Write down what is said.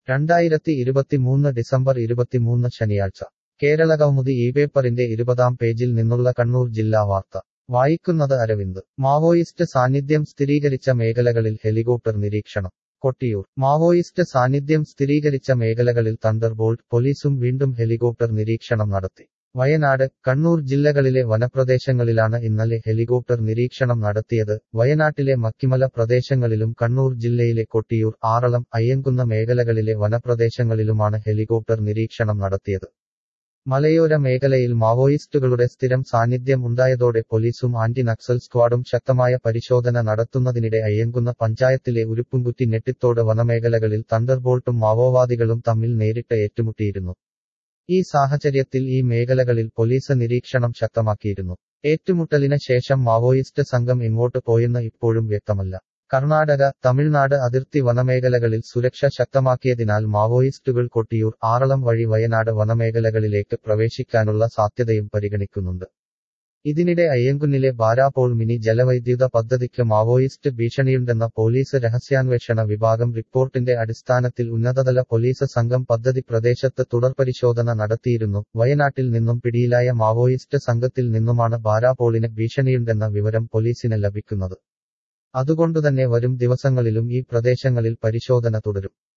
രണ്ടായിരത്തി ഇരുപത്തിമൂന്ന് ഡിസംബർ ഇരുപത്തിമൂന്ന് ശനിയാഴ്ച കേരള കൗമുദി ഈ പേപ്പറിന്റെ ഇരുപതാം പേജിൽ നിന്നുള്ള കണ്ണൂർ ജില്ലാ വാർത്ത വായിക്കുന്നത് അരവിന്ദ് മാവോയിസ്റ്റ് സാന്നിധ്യം സ്ഥിരീകരിച്ച മേഖലകളിൽ ഹെലികോപ്റ്റർ നിരീക്ഷണം കൊട്ടിയൂർ മാവോയിസ്റ്റ് സാന്നിധ്യം സ്ഥിരീകരിച്ച മേഖലകളിൽ തണ്ടർബോൾട്ട് പോലീസും വീണ്ടും ഹെലികോപ്റ്റർ നിരീക്ഷണം നടത്തി വയനാട് കണ്ണൂർ ജില്ലകളിലെ വനപ്രദേശങ്ങളിലാണ് ഇന്നലെ ഹെലികോപ്റ്റർ നിരീക്ഷണം നടത്തിയത് വയനാട്ടിലെ മക്കിമല പ്രദേശങ്ങളിലും കണ്ണൂർ ജില്ലയിലെ കൊട്ടിയൂർ ആറളം അയ്യങ്കുന്ന മേഖലകളിലെ വനപ്രദേശങ്ങളിലുമാണ് ഹെലികോപ്റ്റർ നിരീക്ഷണം നടത്തിയത് മലയോര മേഖലയിൽ മാവോയിസ്റ്റുകളുടെ സ്ഥിരം സാന്നിധ്യം ഉണ്ടായതോടെ പോലീസും ആന്റി നക്സൽ സ്ക്വാഡും ശക്തമായ പരിശോധന നടത്തുന്നതിനിടെ അയ്യങ്കുന്ന പഞ്ചായത്തിലെ ഉരുപ്പുംകുറ്റി നെട്ടിത്തോട് വനമേഖലകളിൽ തണ്ടർബോൾട്ടും മാവോവാദികളും തമ്മിൽ നേരിട്ട് ഏറ്റുമുട്ടിയിരുന്നു ഈ സാഹചര്യത്തിൽ ഈ മേഖലകളിൽ പോലീസ് നിരീക്ഷണം ശക്തമാക്കിയിരുന്നു ഏറ്റുമുട്ടലിന് ശേഷം മാവോയിസ്റ്റ് സംഘം എങ്ങോട്ട് പോയെന്ന് ഇപ്പോഴും വ്യക്തമല്ല കർണാടക തമിഴ്നാട് അതിർത്തി വനമേഖലകളിൽ സുരക്ഷ ശക്തമാക്കിയതിനാൽ മാവോയിസ്റ്റുകൾ കൊട്ടിയൂർ ആറളം വഴി വയനാട് വനമേഖലകളിലേക്ക് പ്രവേശിക്കാനുള്ള സാധ്യതയും പരിഗണിക്കുന്നുണ്ട് ഇതിനിടെ അയ്യങ്കുന്നിലെ ബാരാപോൾ മിനി ജലവൈദ്യുത പദ്ധതിക്ക് മാവോയിസ്റ്റ് ഭീഷണിയുണ്ടെന്ന പോലീസ് രഹസ്യാന്വേഷണ വിഭാഗം റിപ്പോർട്ടിന്റെ അടിസ്ഥാനത്തിൽ ഉന്നതതല പോലീസ് സംഘം പദ്ധതി പ്രദേശത്ത് തുടർപരിശോധന നടത്തിയിരുന്നു വയനാട്ടിൽ നിന്നും പിടിയിലായ മാവോയിസ്റ്റ് സംഘത്തിൽ നിന്നുമാണ് ബാരാപോളിന് ഭീഷണിയുണ്ടെന്ന വിവരം പോലീസിന് ലഭിക്കുന്നത് അതുകൊണ്ടുതന്നെ വരും ദിവസങ്ങളിലും ഈ പ്രദേശങ്ങളിൽ പരിശോധന തുടരും